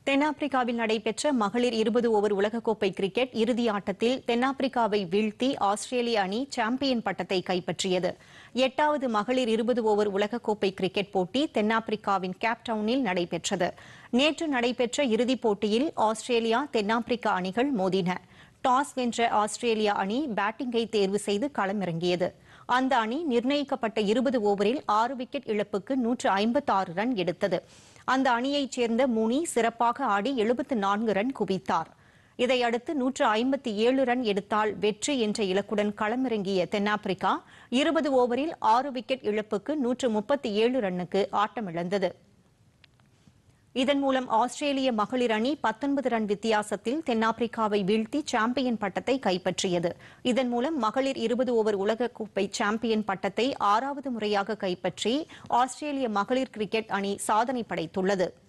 தென்னாப்பிரிக்காவில் நடைபெற்ற மகளிர் இருபது ஓவர் உலகக்கோப்பை கிரிக்கெட் இறுதி ஆட்டத்தில் தென்னாப்பிரிக்காவை வீழ்த்தி ஆஸ்திரேலிய அணி சாம்பியன் பட்டத்தை கைப்பற்றியது எட்டாவது மகளிர் இருபது ஓவர் உலகக்கோப்பை கிரிக்கெட் போட்டி தென்னாப்பிரிக்காவின் கேப்டவுனில் நடைபெற்றது நேற்று நடைபெற்ற இறுதிப் போட்டியில் ஆஸ்திரேலியா தென்னாப்பிரிக்கா அணிகள் மோதின டாஸ் வென்ற ஆஸ்திரேலியா அணி பேட்டிங்கை தேர்வு செய்து களமிறங்கியது அந்த அணி நிர்ணயிக்கப்பட்ட இருபது ஓவரில் ஆறு விக்கெட் இழப்புக்கு நூற்று ஐம்பத்தாறு ரன் எடுத்தது அந்த அணியைச் சேர்ந்த முனி சிறப்பாக ஆடி எழுபத்து நான்கு ரன் குவித்தார் இதையடுத்து நூற்று ஐம்பத்தி ஏழு ரன் எடுத்தால் வெற்றி என்ற இலக்குடன் களமிறங்கிய தென்னாப்பிரிக்கா இருபது ஓவரில் ஆறு விக்கெட் இழப்புக்கு நூற்று முப்பத்தி ஏழு ரன்னுக்கு ஆட்டமிழந்தது இதன் மூலம் ஆஸ்திரேலிய மகளிர் அணி பத்தொன்பது ரன் வித்தியாசத்தில் தென்னாப்பிரிக்காவை வீழ்த்தி சாம்பியன் பட்டத்தை கைப்பற்றியது இதன் மூலம் மகளிர் இருபது ஓவர் உலகக்கோப்பை சாம்பியன் பட்டத்தை ஆறாவது முறையாக கைப்பற்றி ஆஸ்திரேலிய மகளிர் கிரிக்கெட் அணி சாதனை படைத்துள்ளது